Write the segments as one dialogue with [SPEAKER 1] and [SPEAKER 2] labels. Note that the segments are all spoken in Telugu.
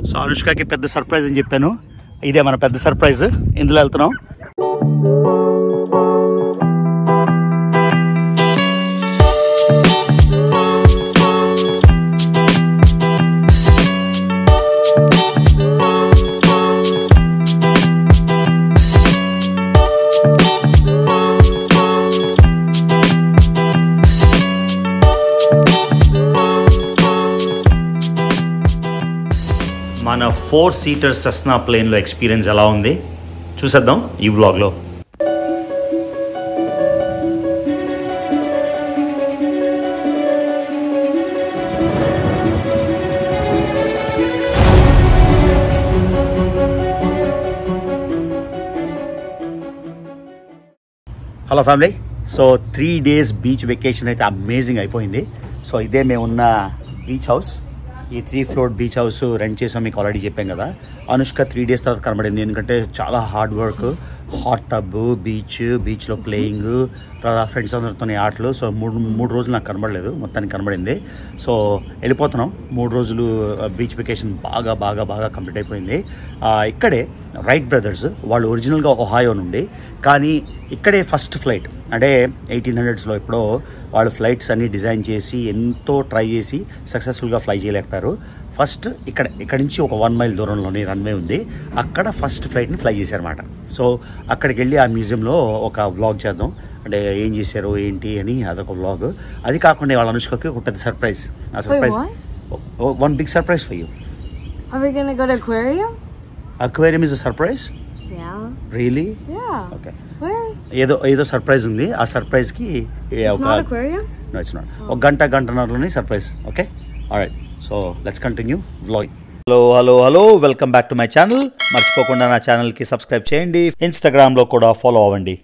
[SPEAKER 1] సో అనుష్కకి పెద్ద సర్ప్రైజ్ అని చెప్పాను ఇదే మన పెద్ద సర్ప్రైజ్ ఇందులో వెళ్తున్నాం మన ఫోర్ సీటర్ సెస్నా ప్లేన్లో ఎక్స్పీరియన్స్ ఎలా ఉంది చూసేద్దాం ఈ వ్లాగ్లో hello family so three days beach vacation అయితే అమేజింగ్ అయిపోయింది సో ఇదే మేము ఉన్న బీచ్ హౌస్ ఈ three floor beach house rent చేసాం మీకు ఆల్రెడీ చెప్పాం కదా అనుష్క త్రీ డేస్ తర్వాత కనబడింది ఎందుకంటే చాలా hard work hot tub beach బీచ్లో ప్లేయింగ్ తర్వాత ఫ్రెండ్స్ అందరితో ఆటలు సో మూడు మూడు రోజులు నాకు కనబడలేదు మొత్తానికి కనబడింది సో వెళ్ళిపోతున్నాం మూడు రోజులు బీచ్ వెకేషన్ బాగా బాగా బాగా కంప్లీట్ అయిపోయింది ఆ, ఇక్కడే రైట్ బ్రదర్స్ వాళ్ళు ఒరిజినల్గా ఒహాయో నుండి కానీ ఇక్కడే ఫస్ట్ ఫ్లైట్ అంటే ఎయిటీన్ హండ్రెడ్స్లో ఎప్పుడో వాళ్ళు ఫ్లైట్స్ అన్ని డిజైన్ చేసి ఎంతో ట్రై చేసి సక్సెస్ఫుల్గా ఫ్లై చేయలేకపోయారు ఫస్ట్ ఇక్కడ ఇక్కడ నుంచి ఒక వన్ మైల్ దూరంలోని రన్వే ఉంది అక్కడ ఫస్ట్ ఫ్లైట్ని ఫ్లై చేశారన్నమాట సో అక్కడికి వెళ్ళి ఆ మ్యూజియంలో ఒక వ్లాగ్ చేద్దాం అంటే ఏం చేశారు ఏంటి అని అదొక వ్లాగ్ అది కాకుండా వాళ్ళ అనుష్కకి ఒక పెద్ద సర్ప్రైజ్ ఆ surprise one big surprise for you
[SPEAKER 2] Are we gonna go to aquarium?
[SPEAKER 1] Aquarium is a surprise
[SPEAKER 2] Yeah.
[SPEAKER 1] Really
[SPEAKER 2] Yeah.
[SPEAKER 1] Okay
[SPEAKER 2] Where?
[SPEAKER 1] ఏదో ఏదో సర్ప్రైజ్ ఉంది ఆ సర్ప్రైజ్కి
[SPEAKER 2] It's
[SPEAKER 1] ఒక
[SPEAKER 2] not aquarium.
[SPEAKER 1] No it's not ఒక గంట గంటన్నరలోనే surprise okay alright so let's continue vlog hello hello hello welcome back to my channel మర్చిపోకుండా నా ఛానల్కి సబ్స్క్రైబ్ చేయండి ఇన్స్టాగ్రామ్లో కూడా ఫాలో అవ్వండి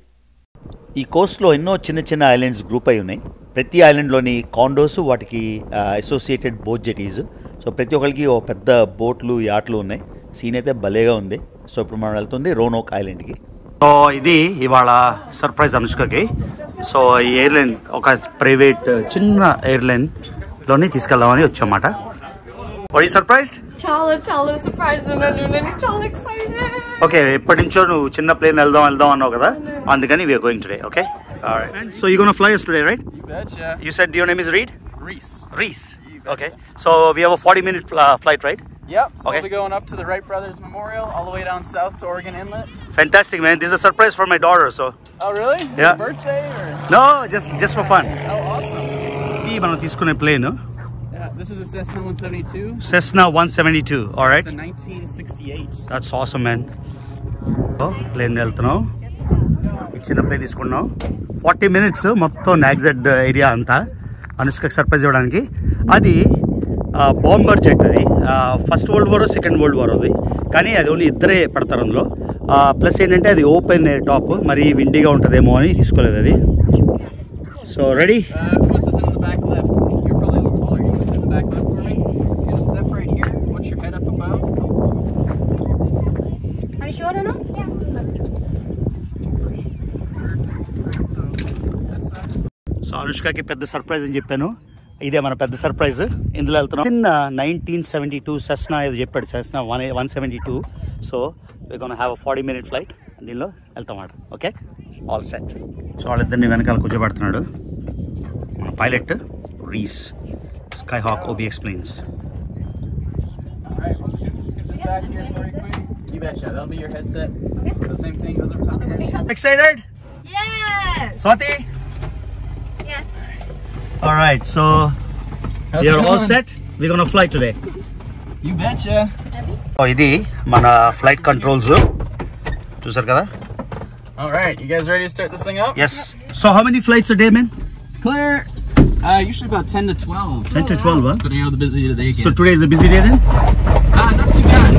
[SPEAKER 1] ఈ కోస్ట్లో ఎన్నో చిన్న చిన్న ఐలాండ్స్ గ్రూప్ అయి ఉన్నాయి ప్రతి ఐలాండ్లోని కాండోస్ వాటికి అసోసియేటెడ్ బోట్ జెటీస్ సో ప్రతి ఒక్కరికి ఓ పెద్ద బోట్లు యాట్లు ఉన్నాయి సీన్ అయితే భలేగా ఉంది సో ఇప్పుడు మనం వెళ్తుంది రోనోక్ ఐలాండ్కి సో ఇది ఇవాళ సర్ప్రైజ్ అనుష్కకి సో ఈ ఎయిర్లైన్ ఒక ప్రైవేట్ చిన్న ఎయిర్లైన్లోనే తీసుకెళ్దామని వచ్చామాట were surprised
[SPEAKER 2] Chala, chala, surprised and I'm chala excited.
[SPEAKER 1] Okay ఎప్పటి నుంచో నువ్వు చిన్న ప్లేన్ వెళ్దాం వెళ్దాం అన్నావు కదా అందుకని we're going today okay so you gonna fly us today right
[SPEAKER 3] You betcha.
[SPEAKER 1] You said your name is Reed
[SPEAKER 3] Reese.
[SPEAKER 1] Reese. Okay. So we have a 40 minute fl- uh, flight, right?
[SPEAKER 3] Yep. So
[SPEAKER 1] Okay.
[SPEAKER 3] we'll be going up to the Wright Brothers Memorial, all the way down south to Oregon Inlet.
[SPEAKER 1] Fantastic, man. This is a surprise for my daughter. So
[SPEAKER 3] Oh, really? Is it
[SPEAKER 1] Yeah.
[SPEAKER 3] her birthday or?
[SPEAKER 1] no, just just for fun.
[SPEAKER 3] Oh, awesome.
[SPEAKER 1] ఇది మనం తీసుకునే plane
[SPEAKER 3] Yeah. This is a Cessna 172.
[SPEAKER 1] Cessna one seventy two
[SPEAKER 3] It's a 1968.
[SPEAKER 1] That's awesome man plane వెళ్తున్నాం ఈ చిన్న ప్లేన్ తీసుకున్నాం ఫార్టీ మినిట్స్ మొత్తం నాగ్జెడ్ ఏరియా అంతా అనుష్కకి సర్ప్రైజ్ ఇవ్వడానికి అది బాంబర్ జెట్ అది first world war second world war అది కానీ అది ఓన్లీ ఇద్దరే పడతారు అందులో ప్లస్ ఏంటంటే అది ఓపెన్ టాప్ మరి విండీగా ఉంటుందేమో అని తీసుకోలేదు అది so ready
[SPEAKER 3] Uh, who wants to sit in the back left? You're probably a little taller. You want to sit in the back left for me? You're gonna step right here. Watch your head up above.
[SPEAKER 2] Are you sure or not? Yeah.
[SPEAKER 3] So this side is
[SPEAKER 1] so అనుష్కకి పెద్ద సర్ప్రైజ్ అని చెప్పాను ఇదే మన పెద్ద సర్ప్రైజ్ ఇందులో వెళ్తున్నాం చిన్న నైన్టీన్ సెవెంటీ టూ సెస్నా ఏదో చెప్పాడు Cessna one one seventy two so we gonna have forty minute flight దీనిలో వెళ్తామాట ఓకే ఆల్ సెట్ సో వాళ్ళిద్దరిని వెనకాల కూర్చోబెడుతున్నాడు మన pilot Reese skyhawk OB explains
[SPEAKER 3] All right, let's scoot, scoot this back here for you quick. You betcha. That'll be your headset. So same thing goes over top of yours.
[SPEAKER 1] Excited
[SPEAKER 2] Yes.
[SPEAKER 1] Swathi
[SPEAKER 2] Yes.
[SPEAKER 1] All right so
[SPEAKER 3] How's
[SPEAKER 1] you are
[SPEAKER 3] it
[SPEAKER 1] all
[SPEAKER 3] going?
[SPEAKER 1] Set we gonna fly today
[SPEAKER 3] You betcha.
[SPEAKER 1] ఇది మన ఫ్లైట్ కంట్రోల్స్ చూసారు కదా
[SPEAKER 3] All right, you guys ready to start this thing up?
[SPEAKER 1] Yes so how many flights day men
[SPEAKER 3] Clear. Uh, usually about 10 to 12.
[SPEAKER 1] 10 to 12, huh?
[SPEAKER 3] But you know the busy the day gets.
[SPEAKER 1] So today is a busy day then?
[SPEAKER 3] Ah, not too bad.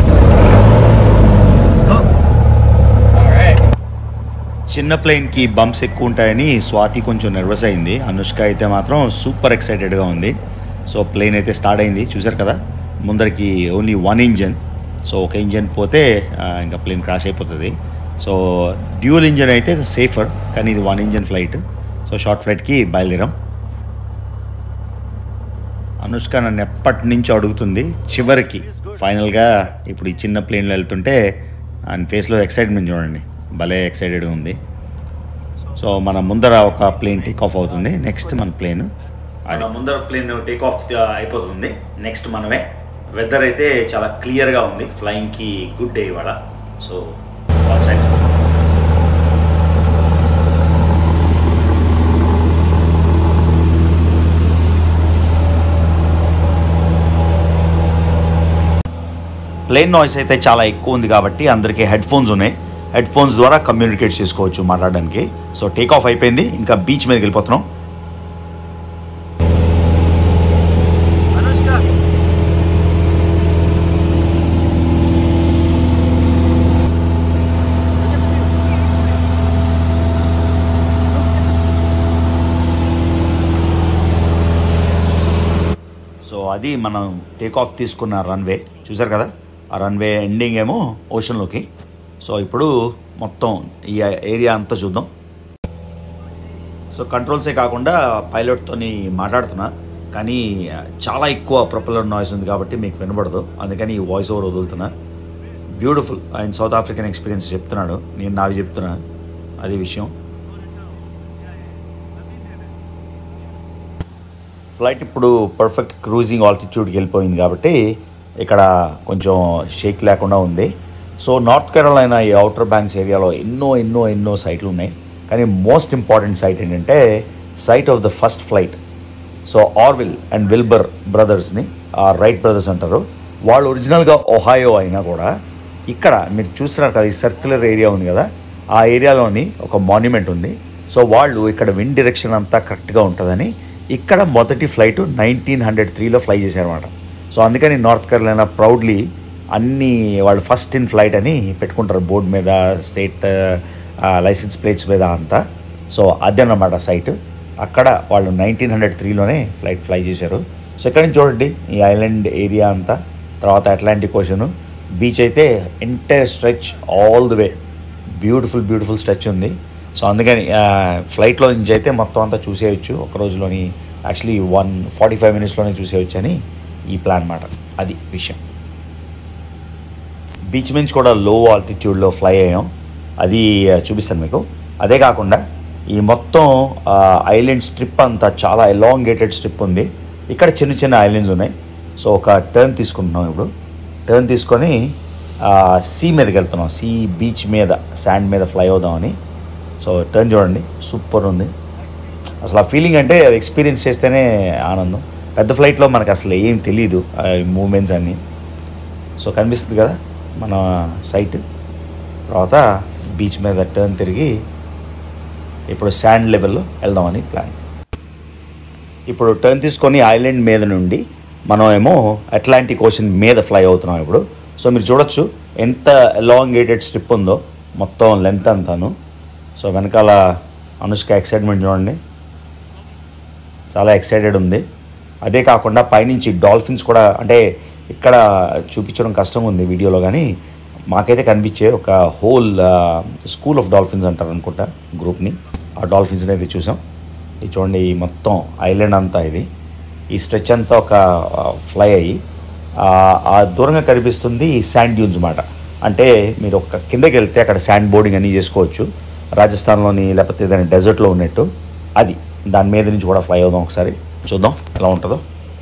[SPEAKER 3] All right.
[SPEAKER 1] చిన్న ప్లేన్కి బంప్స్ ఎక్కువ ఉంటాయని స్వాతి కొంచెం నర్వస్ అయింది అనుష్క అయితే మాత్రం సూపర్ ఎక్సైటెడ్గా ఉంది సో ప్లేన్ అయితే స్టార్ట్ అయింది చూసారు కదా ముందరికి ఓన్లీ వన్ ఇంజన్ సో ఒక ఇంజన్ పోతే ఆ, ఇంకా ప్లేన్ క్రాష్ అయిపోతుంది సో డ్యూల్ ఇంజన్ అయితే సేఫర్ కానీ ఇది one engine flight so short ఫ్లైట్కి బయలుదేరాం అనుష్క నన్ను ఎప్పటి నుంచి అడుగుతుంది చివరికి ఫైనల్గా ఇప్పుడు ఈ చిన్న ప్లేన్లో వెళ్తుంటే ఆయన ఫేస్లో ఎక్సైట్మెంట్ చూడండి భలే ఎక్సైటెడ్గా ఉంది సో మన ముందర ఒక ప్లేన్ టేక్ ఆఫ్ అవుతుంది నెక్స్ట్ మన ప్లేన్ అది ముందర ప్లేన్ టేక్ ఆఫ్ అయిపోతుంది నెక్స్ట్ మనమే వెదర్ అయితే చాలా క్లియర్గా ఉంది ఫ్లయింగ్కి గుడ్ డే ఇవాళ so all side plane noise అయితే చాలా ఎక్కువ ఉంది కాబట్టి అందరికీ హెడ్ ఫోన్స్ ఉన్నాయి హెడ్ ఫోన్స్ ద్వారా కమ్యూనికేట్ చేసుకోవచ్చు మాట్లాడడానికి సో టేక్ ఆఫ్ అయిపోయింది ఇంకా బీచ్ మీదకి వెళ్ళిపోతున్నాం సో అది మనం టేక్ ఆఫ్ తీసుకున్న రన్వే చూసారు కదా ఆ రన్వే ఎండింగ్ ఏమో ఓషన్లోకి సో ఇప్పుడు మొత్తం ఈ ఏరియా అంతా చూద్దాం సో కంట్రోల్సే కాకుండా పైలట్తోని మాట్లాడుతున్నా కానీ చాలా ఎక్కువ ప్రొపలర్ నాయిస్ ఉంది కాబట్టి మీకు వినబడదు అందుకని ఈ వాయిస్ ఓవర్ వదులుతున్నా బ్యూటిఫుల్ ఆయన సౌత్ ఆఫ్రికన్ ఎక్స్పీరియన్స్ చెప్తున్నాడు నేను నావి చెప్తున్నా అది విషయం ఫ్లైట్ ఇప్పుడు పర్ఫెక్ట్ క్రూజింగ్ ఆల్టిట్యూడ్కి వెళ్ళిపోయింది కాబట్టి ఇక్కడ కొంచెం షేక్ లేకుండా ఉంది సో నార్త్ కేరళైనా ఈ అవుటర్ బ్యాంక్స్ ఏరియాలో ఎన్నో ఎన్నో ఎన్నో సైట్లు ఉన్నాయి కానీ మోస్ట్ ఇంపార్టెంట్ సైట్ ఏంటంటే site of the first flight so Orville and Wilbur బ్రదర్స్ని ఆ రైట్ బ్రదర్స్ అంటారు వాళ్ళు ఒరిజినల్గా ఒహాయో అయినా కూడా ఇక్కడ మీరు చూస్తున్నారు కదా ఈ సర్క్యులర్ ఏరియా ఉంది కదా ఆ ఏరియాలోని ఒక మాన్యుమెంట్ ఉంది సో వాళ్ళు ఇక్కడ విండ్ డైరెక్షన్ అంతా కరెక్ట్గా ఉంటుందని ఇక్కడ మొదటి ఫ్లైట్ నైన్టీన్ హండ్రెడ్ త్రీలో ఫ్లై చేశారన్నమాట సో అందుకని నార్త్ కేరళైనా ప్రౌడ్లీ అన్ని వాళ్ళు ఫస్ట్ ఇన్ ఫ్లైట్ అని పెట్టుకుంటారు బోర్డు మీద స్టేట్ లైసెన్స్ ప్లేట్స్ మీద అంతా సో అదన్నమాట సైట్ అక్కడ వాళ్ళు నైన్టీన్ హండ్రెడ్ త్రీలోనే ఫ్లైట్ ఫ్లై చేశారు సో ఇక్కడ నుంచి చూడండి ఈ ఐలాండ్ ఏరియా అంతా తర్వాత అట్లాంటిక్ ఓషన్ బీచ్ అయితే entire stretch all the way beautiful beautiful stretch ఉంది సో అందుకని ఫ్లైట్లో నుంచి అయితే మొత్తం అంతా చూసేయచ్చు ఒక రోజులోని యాక్చువల్లీ వన్ ఫార్టీ ఫైవ్ మినిట్స్లోనే చూసేయచ్చు అని ఈ ప్లాన్ మాట అది విషయం బీచ్ నుంచి కూడా లో ఆల్టిట్యూడ్లో ఫ్లై అయ్యాం అది ఆ, చూపిస్తాను మీకు అదే కాకుండా ఈ మొత్తం ఐలాండ్ స్ట్రిప్ అంతా చాలా ఎలాంగేటెడ్ స్ట్రిప్ ఉంది ఇక్కడ చిన్న చిన్న ఐలాండ్స్ ఉన్నాయి సో ఒక టర్న్ తీసుకుంటున్నాం ఇప్పుడు టర్న్ తీసుకొని సీ మీదకి వెళ్తున్నాం సీ బీచ్ మీద శాండ్ మీద ఫ్లై అవుదామని సో టర్న్ చూడండి సూపర్ ఉంది అసలు ఆ ఫీలింగ్ అంటే అది ఎక్స్పీరియన్స్ చేస్తేనే ఆనందం పెద్ద ఫ్లైట్లో మనకు అసలు ఏం తెలియదు మూమెంట్స్ అన్నీ సో కనిపిస్తుంది కదా మన సైట్ తర్వాత బీచ్ మీద టర్న్ తిరిగి ఇప్పుడు శాండ్ లెవెల్లో వెళ్దామని ప్లాన్ ఇప్పుడు టర్న్ తీసుకొని ఐలాండ్ మీద నుండి మనం ఏమో అట్లాంటిక్ ఓషన్ మీద ఫ్లై అవుతున్నాం ఇప్పుడు సో మీరు చూడొచ్చు ఎంత ఎలాంగేటెడ్ స్ట్రిప్ ఉందో మొత్తం లెంత్ అంతాను సో వెనకాల అనుష్క ఎక్సైట్మెంట్ చూడండి చాలా ఎక్సైటెడ్ ఉంది అదే కాకుండా పైనుంచి డాల్ఫిన్స్ కూడా అంటే ఇక్కడ చూపించడం కష్టం ఉంది వీడియోలో కానీ మాకైతే కనిపించే ఒక హోల్ స్కూల్ ఆఫ్ డాల్ఫిన్స్ అంటారు అనుకుంటా గ్రూప్ని ఆ డాల్ఫిన్స్ని అయితే చూసాం ఇది చూడండి ఈ మొత్తం ఐలాండ్ అంతా ఇది ఈ స్ట్రెచ్ అంతా ఒక ఫ్లై అయ్యి ఆ, ఆ దూరంగా కనిపిస్తుంది ఈ శాండ్ డ్యూన్స్ మాట అంటే మీరు ఒక కిందకి వెళ్తే అక్కడ శాండ్ బోర్డింగ్ అన్నీ చేసుకోవచ్చు రాజస్థాన్లోని లేకపోతే ఏదైనా డెజర్ట్లో ఉన్నట్టు అది దాని మీద నుంచి కూడా ఫ్లై అవుదాం ఒకసారి చూద్దాం ఎలా ఉంటుందో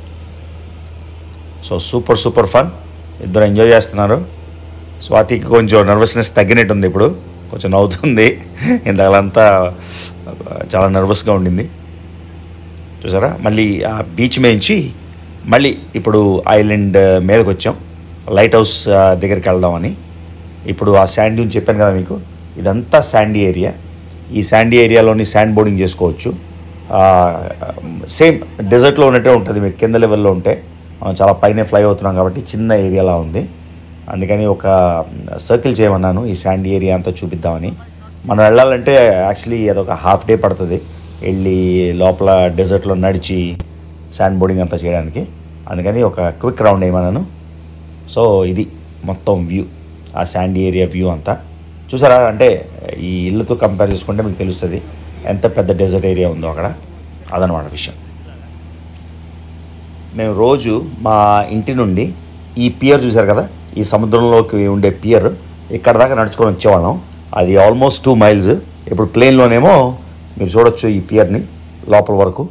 [SPEAKER 1] సో సూపర్ సూపర్ ఫన్ ఇద్దరు ఎంజాయ్ చేస్తున్నారు స్వాతికి కొంచెం నర్వస్నెస్ తగ్గినట్టు ఉంది ఇప్పుడు కొంచెం నవ్వుతుంది ఇంతకాలంతా చాలా నర్వస్గా ఉండింది చూసారా మళ్ళీ ఆ బీచ్ మేంచి మళ్ళీ ఇప్పుడు ఐలాండ్ మీదకి వచ్చాం లైట్ హౌస్ ఆ, దగ్గరికి వెళ్దామని ఇప్పుడు ఆ శాండ్ డ్యూన్ చెప్పాను కదా మీకు ఇదంతా శాండీ ఏరియా ఈ శాండీ ఏరియాలోని శాండ్ బోర్డింగ్ చేసుకోవచ్చు సేమ్ డెజర్ట్లో ఉన్నట్టే ఉంటుంది మీరు కింద లెవెల్లో ఉంటే మనం చాలా పైన ఫ్లై అవుతున్నాం కాబట్టి చిన్న ఏరియాలా ఉంది అందుకని ఒక సర్కిల్ చేయమన్నాను ఈ శాండీ ఏరియా అంతా చూపిద్దామని మనం వెళ్ళాలంటే యాక్చువల్లీ అదొక హాఫ్ డే పడుతుంది వెళ్ళి లోపల డెజర్ట్లో నడిచి శాండ్ బోర్డింగ్ అంతా చేయడానికి అందుకని ఒక క్విక్ రౌండ్ వేయమన్నాను సో ఇది మొత్తం వ్యూ ఆ శాండీ ఏరియా వ్యూ అంతా చూసారా అంటే ఈ ఇళ్ళతో కంపేర్ చేసుకుంటే మీకు తెలుస్తుంది ఎంత పెద్ద డెజర్ట్ ఏరియా ఉందో అక్కడ అదనమాట విషయం మేము రోజు మా ఇంటి నుండి ఈ పియర్ చూశారు కదా ఈ సముద్రంలోకి ఉండే పియర్ ఇక్కడ దాకా నడుచుకొని వచ్చేవాళ్ళం అది ఆల్మోస్ట్ టూ మైల్స్ ఇప్పుడు ప్లేన్లోనేమో మీరు చూడొచ్చు ఈ పియర్ని లోపల వరకు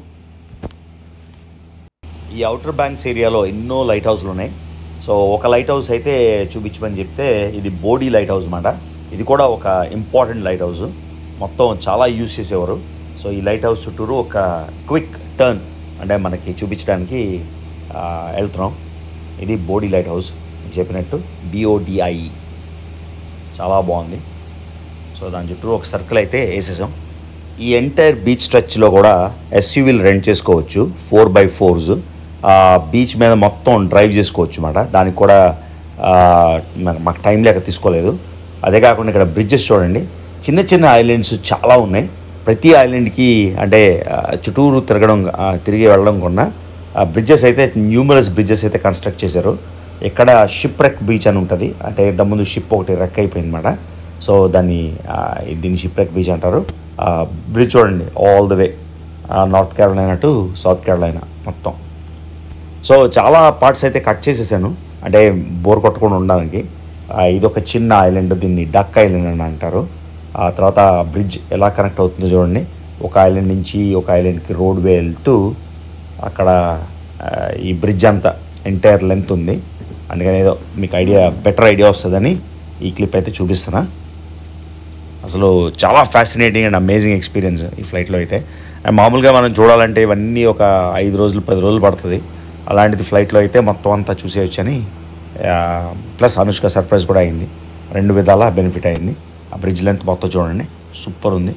[SPEAKER 1] ఈ అవుటర్ బ్యాంక్స్ ఏరియాలో ఎన్నో లైట్ హౌస్లు ఉన్నాయి సో ఒక లైట్ హౌస్ అయితే చూపించమని చెప్తే ఇది బోడీ లైట్ హౌస్ అన్నమాట ఇది కూడా ఒక ఇంపార్టెంట్ లైట్ హౌస్ మొత్తం చాలా యూజ్ చేసేవారు సో ఈ లైట్ హౌస్ చుట్టూరు ఒక క్విక్ టర్న్ అంటే మనకి చూపించడానికి ఆ, వెళ్తున్నాం ఇది బోడీ లైట్ హౌస్ నేను చెప్పినట్టు బిఓడిఐఈ చాలా బాగుంది సో దాని చుట్టూ ఒక సర్కిల్ అయితే వేసేసాం ఈ ఎంటైర్ బీచ్ స్ట్రెచ్లో కూడా ఎస్యూవీలు రెంట్ చేసుకోవచ్చు ఫోర్ బై ఫోర్స్ ఆ బీచ్ మీద మొత్తం డ్రైవ్ చేసుకోవచ్చు అన్నమాట దానికి కూడా ఆ, మన- మాకు టైం లేక తీసుకోలేదు అదే కాకుండా ఇక్కడ బ్రిడ్జెస్ చూడండి చిన్న చిన్న ఐలాండ్స్ చాలా ఉన్నాయి ప్రతి ఐలాండ్కి అంటే ఆ, చుట్టూరు తిరగడం ఆ, తిరిగి వెళ్ళడం కన్నా బ్రిడ్జెస్ అయితే న్యూమరస్ బ్రిడ్జెస్ అయితే కన్స్ట్రక్ట్ చేశారు ఇక్కడ షిప్ రెక్ బీచ్ అని ఉంటుంది అంటే ఇంతకుముందు షిప్ ఒకటి రెక్ అయిపోయింది అనమాట సో దాన్ని ఆ, దీన్ని షిప్ రెక్ బీచ్ అంటారు బ్రిడ్జ్ చూడండి all the way North Carolina to South Carolina మొత్తం సో చాలా పార్ట్స్ అయితే కట్ చేసేసాను అంటే బోర్ కొట్టకుండా ఉండడానికి ఆ, ఇది ఒక చిన్న ఐలాండ్ దీన్ని డక్ ఐలాండ్ అని అంటారు ఆ తర్వాత బ్రిడ్జ్ ఎలా కనెక్ట్ అవుతుందో చూడండి ఒక ఐలాండ్ నుంచి ఒక ఐలాండ్కి రోడ్ వే వెళ్తూ అక్కడ ఆ, ఈ బ్రిడ్జ్ అంతా ఎంటైర్ లెంత్ ఉంది అందుకని ఏదో మీకు ఐడియా బెటర్ ఐడియా వస్తుందని ఈ క్లిప్ అయితే చూపిస్తున్నా అసలు చాలా ఫ్యాసినేటింగ్ అండ్ అమేజింగ్ ఎక్స్పీరియన్స్ ఈ ఫ్లైట్లో అయితే అండ్ మామూలుగా మనం చూడాలంటే ఇవన్నీ ఒక ఐదు రోజులు పది రోజులు పడుతుంది అలాంటిది ఫ్లైట్లో అయితే మొత్తం అంతా చూసేయచ్చని ప్లస్ అనుష్క సర్ప్రైజ్ కూడా అయింది రెండు విధాల బెనిఫిట్ అయింది ఆ బ్రిడ్జ్ లెంత్ మొత్తం చూడండి సూపర్ ఉంది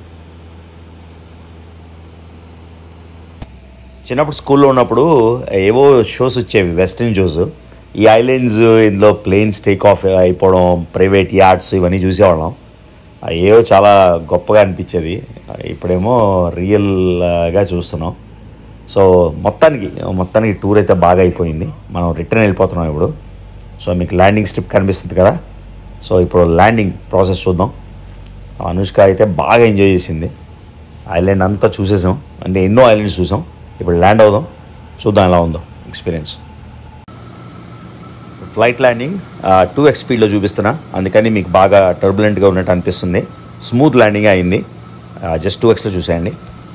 [SPEAKER 1] చిన్నప్పుడు స్కూల్లో ఉన్నప్పుడు ఏవో షోస్ వచ్చేవి వెస్ట్రన్ షోస్ ఈ ఐలాండ్స్ ఇందులో ప్లేన్స్ టేక్ ఆఫ్ అయిపోవడం ప్రైవేట్ యార్డ్స్ ఇవన్నీ చూసేవాళ్ళం అవి ఏవో చాలా గొప్పగా అనిపించేది ఇప్పుడేమో రియల్గా చూస్తున్నాం సో మొత్తానికి మొత్తానికి టూర్ అయితే బాగా అయిపోయింది మనం రిటర్న్ వెళ్ళిపోతున్నాం ఇప్పుడు సో మీకు ల్యాండింగ్ స్ట్రిప్ కనిపిస్తుంది కదా సో ఇప్పుడు ల్యాండింగ్ ప్రాసెస్ చూద్దాం అనుష్క అయితే బాగా ఎంజాయ్ చేసింది ఐలాండ్ అంతా చూసేసాం అంటే ఎన్నో ఐలాండ్స్ చూసాం ఇప్పుడు ల్యాండ్ అవుదాం చూద్దాం ఎలా ఉందో experience flight landing two x స్పీడ్లో చూపిస్తున్నా అందుకని మీకు బాగా టర్బులెంట్గా ఉన్నట్టు అనిపిస్తుంది స్మూత్ ల్యాండింగ్ అయింది జస్ట్ టూ ఎక్స్లో చూసేయండి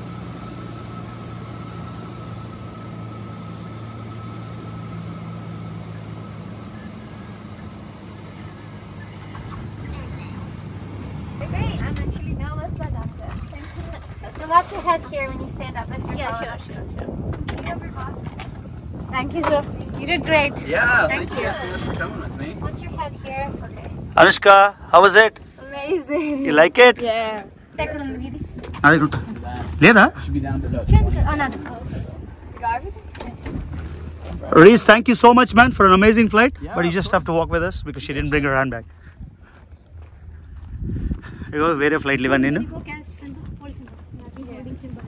[SPEAKER 4] Great. I'm actually now a spa doctor. So watch your head here when you stand up. If you're yeah, sure, sure, sure. You have your glasses. Thank you, Sophie. You did great.
[SPEAKER 3] Yeah,
[SPEAKER 4] Thank
[SPEAKER 3] thank, you
[SPEAKER 4] you.
[SPEAKER 3] guys so much for coming with me.
[SPEAKER 4] Watch your head here. Okay.
[SPEAKER 1] Anushka how was it
[SPEAKER 4] Amazing.
[SPEAKER 1] You like it
[SPEAKER 2] Yeah.
[SPEAKER 4] Take one of the beauty.
[SPEAKER 1] లేదా
[SPEAKER 3] Should be down to the
[SPEAKER 4] Chin. Oh, not the clothes. You got everything?
[SPEAKER 1] Reese, thank you so much, man, for an amazing flight.
[SPEAKER 3] Yeah,
[SPEAKER 1] but you
[SPEAKER 3] of
[SPEAKER 1] just have to walk with us because she didn't bring her handbag. ఇగో వేరే ఫ్లైట్లు ఇవన్నీ నేను
[SPEAKER 4] Go catch Simba. Hold Simba. Yeah, he's holding Simba.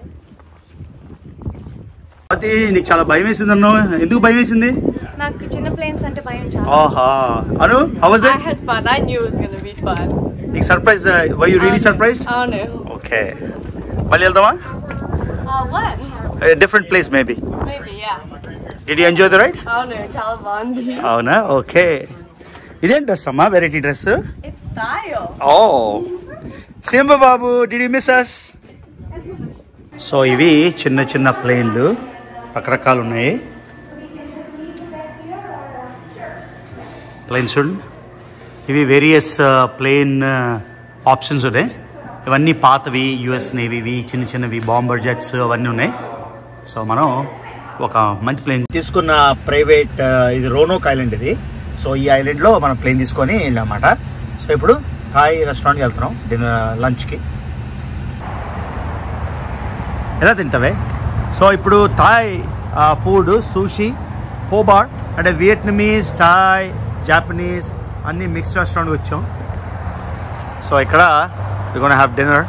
[SPEAKER 1] అది నీకు చాలా భయం వేసింది అన్నావు ఎందుకు భయం వేసింది
[SPEAKER 2] నాకు చిన్న ప్లేన్స్ అంటే భయం చాలా
[SPEAKER 1] ఆహా Anu how was
[SPEAKER 2] I
[SPEAKER 1] it
[SPEAKER 2] had fun. I knew it was gonna be fun.
[SPEAKER 1] నీకు surprise were you really surprised
[SPEAKER 2] Oh no.
[SPEAKER 1] Okay మళ్ళీ వెళ్దామా
[SPEAKER 2] Uh, what?
[SPEAKER 1] Different place maybe
[SPEAKER 2] Maybe, yeah.
[SPEAKER 1] Did you enjoy the ride
[SPEAKER 2] Oh no, Chalabandi.
[SPEAKER 1] అవునా ఓకే ఇదేం డ్రెస్ అమ్మా వెరైటీ డ్రెస్
[SPEAKER 2] It's style.
[SPEAKER 1] ఓ సింబ బాబు did you miss us so ఇవి చిన్న చిన్న ప్లేన్లు రకరకాలు ఉన్నాయి ప్లేన్స్ చూడండి ఇవి వేరియస్ ప్లేన్ ఆప్షన్స్ ఉన్నాయి ఇవన్నీ పాతవి యుఎస్ నేవీవి చిన్న చిన్నవి బాంబర్ జెట్స్ అవన్నీ ఉన్నాయి సో మనం ఒక మంచి ప్లేన్ తీసుకున్న ప్రైవేట్ ఇది రోనోక్ ఐలాండ్ ఇది సో ఈ ఐలాండ్లో మనం ప్లేన్ తీసుకొని వెళ్ళామన్నమాట సో ఇప్పుడు థాయ్ రెస్టారెంట్కి వెళ్తున్నాం డిన్నర్ లంచ్కి ఎలా తింటావే సో ఇప్పుడు థాయ్ ఫుడ్ సూషి పోబార్ అంటే వియట్నమీస్ థాయ్ జాపనీస్ అన్ని మిక్స్డ్ రెస్టారెంట్కి వచ్చాం సో ఇక్కడ గోన్ హ్యావ్ డిన్నర్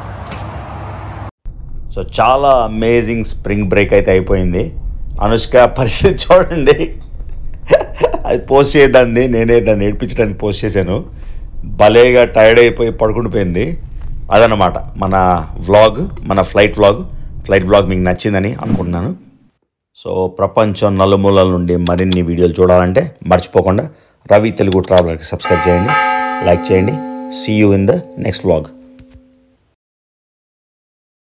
[SPEAKER 1] సో చాలా అమేజింగ్ స్ప్రింగ్ బ్రేక్ అయితే అయిపోయింది అనుష్క పరిస్థితి చూడండి అది పోస్ట్ చేయదాన్ని నేనే దాన్ని ఏడిపించడానికి పోస్ట్ చేశాను భలేగా టైర్డ్ అయిపోయి పడుకుండిపోయింది అదనమాట మన వ్లాగ్ మన ఫ్లైట్ వ్లాగ్ ఫ్లైట్ వ్లాగ్ మీకు నచ్చిందని అనుకుంటున్నాను సో ప్రపంచం నలుమూలల నుండి మరిన్ని వీడియోలు చూడాలంటే మర్చిపోకుండా రవి తెలుగు ట్రావెలర్కి సబ్స్క్రైబ్ చేయండి లైక్ చేయండి see you in the next vlog